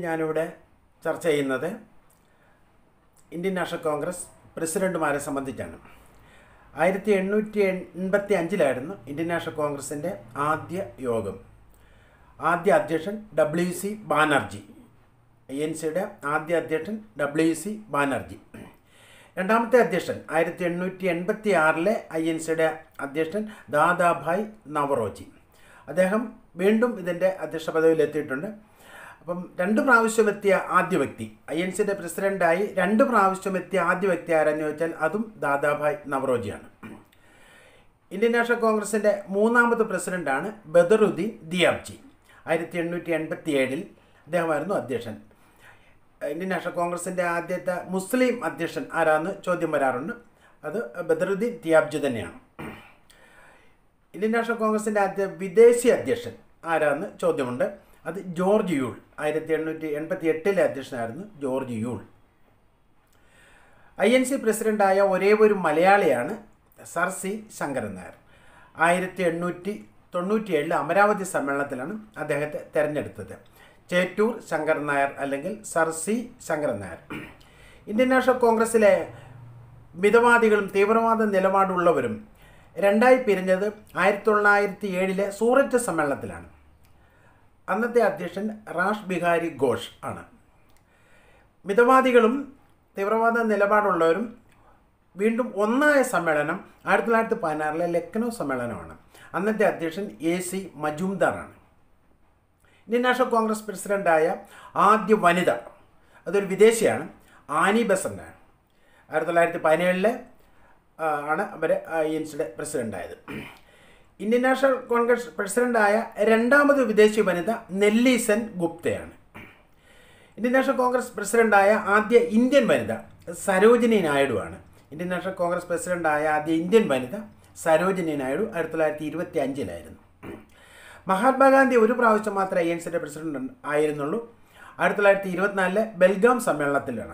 ഞാനിവിടെ ചർച്ച ചെയ്യുന്നത് ഇന്ത്യൻ നാഷണൽ കോൺഗ്രസ് പ്രസിഡന്റുമാരെ സംബന്ധിച്ചാണ് ആയിരത്തി എണ്ണൂറ്റി എൺപത്തി അഞ്ചിലായിരുന്നു ഇന്ത്യൻ നാഷണൽ കോൺഗ്രസിൻ്റെ ആദ്യ യോഗം ആദ്യ അധ്യക്ഷൻ W C Banerjee I N സിയുടെ ആദ്യ അധ്യക്ഷൻ ഡബ്ല്യു സി ബാനർജി രണ്ടാമത്തെ അധ്യക്ഷൻ ആയിരത്തി എണ്ണൂറ്റി എൺപത്തി ആറിലെ ഐ എൻ സിയുടെ അധ്യക്ഷൻ ദാദാഭായ് നവറോജി അദ്ദേഹം വീണ്ടും ഇതിൻ്റെ അധ്യക്ഷ പദവിയിലെത്തിയിട്ടുണ്ട് അപ്പം രണ്ട് പ്രാവശ്യം എത്തിയ ആദ്യ വ്യക്തി ഐ എൻ സിയുടെ പ്രസിഡൻ്റായി രണ്ട് പ്രാവശ്യം എത്തിയ ആദ്യ വ്യക്തി ആരെന്ന് ചോദിച്ചാൽ അതും ദാദാഭായ് നവറോജിയാണ് ഇന്ത്യൻ നാഷണൽ കോൺഗ്രസിൻ്റെ മൂന്നാമത് പ്രസിഡൻ്റാണ് ബദറുദ്ദീൻ ദിയാബ്ജി ആയിരത്തി എണ്ണൂറ്റി എൺപത്തി ഏഴിൽ അദ്ദേഹമായിരുന്നു അധ്യക്ഷൻ ഇന്ത്യൻ നാഷണൽ കോൺഗ്രസിൻ്റെ ആദ്യത്തെ മുസ്ലിം അധ്യക്ഷൻ ആരാന്ന് ചോദ്യം വരാറുണ്ട് അത് ബദറുദ്ദീൻ തിയാബ്ജി തന്നെയാണ് ഇന്ത്യൻ നാഷണൽ കോൺഗ്രസിൻ്റെ ആദ്യ വിദേശി അധ്യക്ഷൻ ആരാന്ന് ചോദ്യമുണ്ട് അത് ജോർജ് യൂൾ ആയിരത്തി എണ്ണൂറ്റി എൺപത്തി എട്ടിലെ അധ്യക്ഷനായിരുന്നു George Yule I N C പ്രസിഡൻ്റായ ഒരേ ഒരു മലയാളിയാണ് സർ സി ശങ്കരൻ നായർ ആയിരത്തി എണ്ണൂറ്റി തൊണ്ണൂറ്റിയേഴിലെ അമരാവതി സമ്മേളനത്തിലാണ് അദ്ദേഹത്തെ തെരഞ്ഞെടുത്തത് ചേറ്റൂർ ശങ്കരൻ നായർ അല്ലെങ്കിൽ sir C Sankaran Nair Indian national കോൺഗ്രസിലെ മിതവാദികളും തീവ്രവാദ നിലപാടുള്ളവരും രണ്ടായി പിരിഞ്ഞത് ആയിരത്തി തൊള്ളായിരത്തി ഏഴിലെ സൂററ്റ് സമ്മേളനത്തിലാണ് അന്നത്തെ അധ്യക്ഷൻ റാഷ് ബിഹാരി ഘോഷ് ആണ് മിതവാദികളും തീവ്രവാദ നിലപാടുള്ളവരും വീണ്ടും ഒന്നായ സമ്മേളനം ആയിരത്തി തൊള്ളായിരത്തി പതിനാറിലെ ലക്നൗ സമ്മേളനമാണ് അന്നത്തെ അധ്യക്ഷൻ എ സി മജുംദാറാണ് ഇന്ത്യൻ നാഷണൽ കോൺഗ്രസ് പ്രസിഡൻ്റായ ആദ്യ വനിത അതൊരു വിദേശിയാണ് ആനി ബസന്റാണ് ആയിരത്തി തൊള്ളായിരത്തി പതിനേഴിലെ ആണ് അവർ ഐ എൻ സിയുടെ പ്രസിഡൻ്റായത് ഇന്ത്യൻ നാഷണൽ കോൺഗ്രസ് പ്രസിഡൻ്റായ രണ്ടാമത് വിദേശി വനിത നെല്ലീസൻ ഗുപ്തയാണ് ഇന്ത്യൻ നാഷണൽ കോൺഗ്രസ് പ്രസിഡൻ്റായ ആദ്യ ഇന്ത്യൻ വനിത സരോജിനി നായിഡു ആണ് ഇന്ത്യൻ നാഷണൽ കോൺഗ്രസ് പ്രസിഡൻ്റായ ആദ്യ ഇന്ത്യൻ വനിത സരോജിനി നായിഡു ആയിരത്തി തൊള്ളായിരത്തി ഇരുപത്തി അഞ്ചിലായിരുന്നു മഹാത്മാഗാന്ധി ഒരു പ്രാവശ്യം മാത്രമേ ഐ എൻ സിയുടെ പ്രസിഡന്റ് ആയിരുന്നുള്ളൂ ആയിരത്തി തൊള്ളായിരത്തി ഇരുപത്തിനാലിലെ ബെൽഗാം സമ്മേളനത്തിലാണ്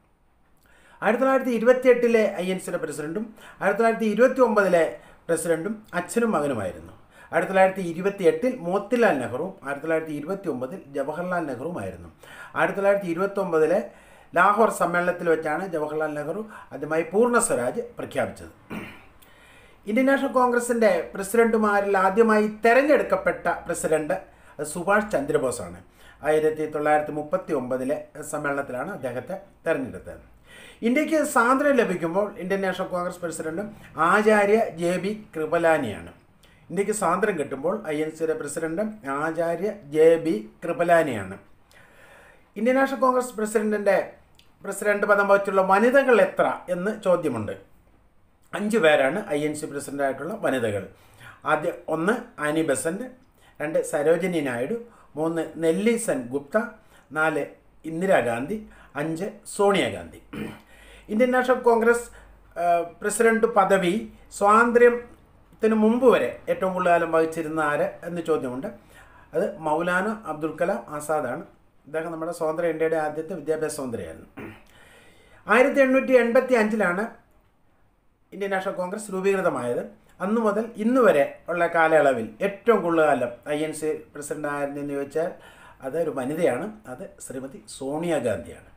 ആയിരത്തി തൊള്ളായിരത്തി ഇരുപത്തി എട്ടിലെ ഐ എൻ സിയുടെ പ്രസിഡന്റും ആയിരത്തി തൊള്ളായിരത്തി ഇരുപത്തി ഒമ്പതിലെ പ്രസിഡന്റും അച്ഛനും മകനുമായിരുന്നു ആയിരത്തി തൊള്ളായിരത്തി ഇരുപത്തി എട്ടിൽ മോത്തിലാൽ നെഹ്റുവും ആയിരത്തി തൊള്ളായിരത്തി ഇരുപത്തി ഒമ്പതിൽ ജവഹർലാൽ നെഹ്റുവുമായിരുന്നു ആയിരത്തി തൊള്ളായിരത്തി ഇരുപത്തി ഒമ്പതിലെ ലാഹോർ സമ്മേളനത്തിൽ വെച്ചാണ് ജവഹർലാൽ നെഹ്റു ആദ്യമായി പൂർണ്ണ സ്വരാജ് പ്രഖ്യാപിച്ചത് ഇന്ത്യൻ നാഷണൽ കോൺഗ്രസിൻ്റെ പ്രസിഡന്റുമാരിൽ ആദ്യമായി തെരഞ്ഞെടുക്കപ്പെട്ട പ്രസിഡന്റ് സുഭാഷ് ചന്ദ്രബോസാണ് ആയിരത്തി തൊള്ളായിരത്തി മുപ്പത്തി ഒമ്പതിലെ സമ്മേളനത്തിലാണ് അദ്ദേഹത്തെ തെരഞ്ഞെടുത്തത് ഇന്ത്യക്ക് സ്വാതന്ത്ര്യം ലഭിക്കുമ്പോൾ Indian national Congress president Acharya J B കൃപലാനിയാണ് ഇന്ത്യക്ക് സ്വാതന്ത്ര്യം കിട്ടുമ്പോൾ ഐ എൻ സിയുടെ പ്രസിഡന്റ് ആചാര്യ ജെ ബി കൃപലാനിയാണ് ഇന്ത്യൻ നാഷണൽ കോൺഗ്രസ് പ്രസിഡന്റിൻ്റെ പ്രസിഡന്റ് പദം വച്ചുള്ള വനിതകൾ എത്ര എന്ന് ചോദ്യമുണ്ട് അഞ്ച് പേരാണ് ഐ എൻ സി പ്രസിഡൻ്റായിട്ടുള്ള വനിതകൾ ആദ്യം ഒന്ന് ആനി ബസന്റ് രണ്ട് സരോജിനി നായിഡു മൂന്ന് നെല്ലീസൻ ഗുപ്ത നാല് ഇന്ദിരാഗാന്ധി അഞ്ച് Sonia Gandhi Indian national Congress president പദവി സ്വാതന്ത്ര്യത്തിന് മുമ്പ് വരെ ഏറ്റവും കൂടുതൽ കാലം വഹിച്ചിരുന്ന ആര് എന്ന് ചോദ്യമുണ്ട് അത് മൗലാന അബ്ദുൽ കലാം ആസാദാണ് ഇദ്ദേഹം നമ്മുടെ സ്വതന്ത്ര ഇന്ത്യയുടെ ആദ്യത്തെ വിദ്യാഭ്യാസ മന്ത്രിയായിരുന്നു ആയിരത്തി എണ്ണൂറ്റി എൺപത്തി അഞ്ചിലാണ് ഇന്ത്യൻ നാഷണൽ കോൺഗ്രസ് രൂപീകൃതമായത് അന്നു മുതൽ ഇന്ന് വരെ ഉള്ള കാലയളവിൽ ഏറ്റവും കൂടുതൽ കാലം ഐ എൻ സി പ്രസിഡന്റ് ആയിരുന്നെന്ന് ചോദിച്ചാൽ അത് ഒരു വനിതയാണ് അത് ശ്രീമതി സോണിയാഗാന്ധിയാണ്